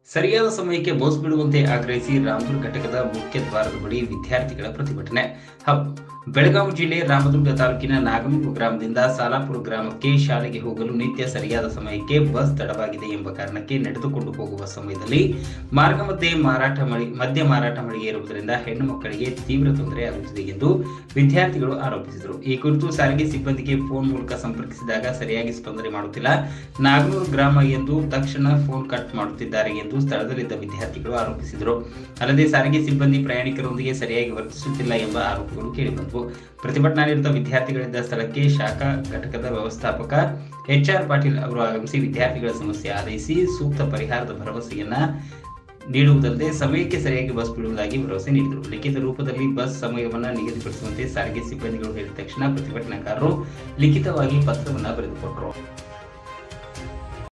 ಸರಿಯಾದ ಸಮಯಕ್ಕೆ ಬಸ್ ಬಿಡುವಂತೆ ಆಗ್ರಹಿಸಿ ರಾಮದುರ್ಗ ಘಟಕದ ಮುಖ್ಯ ದ್ವಾರದ ಬಳಿ ವಿದ್ಯಾರ್ಥಿಗಳ ಪ್ರತಿಭಟನೆ ಹೌದು ಬೆಳಗಾವಿ ಜಿಲ್ಲೆ ರಾಮದುರ್ಗ ತಾಲೂಕಿನ ನಾಗನೂರು ಗ್ರಾಮದಿಂದ ಸಾಲಾಪುರ ಗ್ರಾಮಕ್ಕೆ ಶಾಲೆಗೆ ಹೋಗಲು ನಿತ್ಯ ಸರಿಯಾದ ಸಮಯಕ್ಕೆ ಬಸ್ ತಡವಾಗಿದೆ ಎಂಬ ಕಾರಣಕ್ಕೆ ನಡೆದುಕೊಂಡು ಹೋಗುವ ಸಮಯದಲ್ಲಿ ಮಾರ್ಗ ಮಧ್ಯೆ ಮಾರಾಟ ಮಳಿ ಮದ್ಯ ಮಾರಾಟ ಮಳಿಗೆ ಇರುವುದರಿಂದ ಹೆಣ್ಣು ಮಕ್ಕಳಿಗೆ ತೀವ್ರ ತೊಂದರೆ ಆಗುತ್ತಿದೆ ಎಂದು ವಿದ್ಯಾರ್ಥಿಗಳು ಆರೋಪಿಸಿದರು ಈ ಕುರಿತು ಸಾರಿಗೆ ಸಿಬ್ಬಂದಿಗೆ ಫೋನ್ ಮೂಲಕ ಸಂಪರ್ಕಿಸಿದಾಗ ಸರಿಯಾಗಿ ಸ್ಪಂದನೆ ಮಾಡುತ್ತಿಲ್ಲ ನಾಗನೂರು ಗ್ರಾಮ ಎಂದು ತಕ್ಷಣ ಫೋನ್ ಕಟ್ ಮಾಡುತ್ತಿದ್ದಾರೆ ಎಂದು ಸ್ಥಳದಲ್ಲಿದ್ದ ವಿದ್ಯಾರ್ಥಿಗಳು ಆರೋಪಿಸಿದರು ಅಲ್ಲದೆ ಸಾರಿಗೆ ಸಿಬ್ಬಂದಿ ಪ್ರಯಾಣಿಕರೊಂದಿಗೆ ಸರಿಯಾಗಿ ವರ್ತಿಸುತ್ತಿಲ್ಲ ಎಂಬ ಆರೋಪಗಳು ಕೇಳಿಬಂದವು ಪ್ರತಿಭಟನಾನಿರತ ವಿದ್ಯಾರ್ಥಿಗಳಿದ್ದ ಸ್ಥಳಕ್ಕೆ ಶಾಖಾ ಘಟಕದ ವ್ಯವಸ್ಥಾಪಕ ಎಚ್ ಆರ್ ಪಾಟೀಲ್ ಅವರು ಆಗಮಿಸಿ ವಿದ್ಯಾರ್ಥಿಗಳ ಸಮಸ್ಯೆ ಆಧರಿಸಿ ಸೂಕ್ತ ಪರಿಹಾರದ ಭರವಸೆಯನ್ನ ನೀಡುವುದಲ್ಲದೆ ಸಮಯಕ್ಕೆ ಸರಿಯಾಗಿ ಬಸ್ ಬಿಡುವುದಾಗಿ ಭರವಸೆ ನೀಡಿದರು ಲಿಖಿತ ರೂಪದಲ್ಲಿ ಬಸ್ ಸಮಯವನ್ನು ನಿಗದಿಪಡಿಸುವಂತೆ ಸಾರಿಗೆ ಸಿಬ್ಬಂದಿಗಳು ಹೇಳಿದ ತಕ್ಷಣ ಪ್ರತಿಭಟನಾಕಾರರು ಲಿಖಿತವಾಗಿ ಪತ್ರವನ್ನು ಬರೆದುಕೊಟ್ಟರು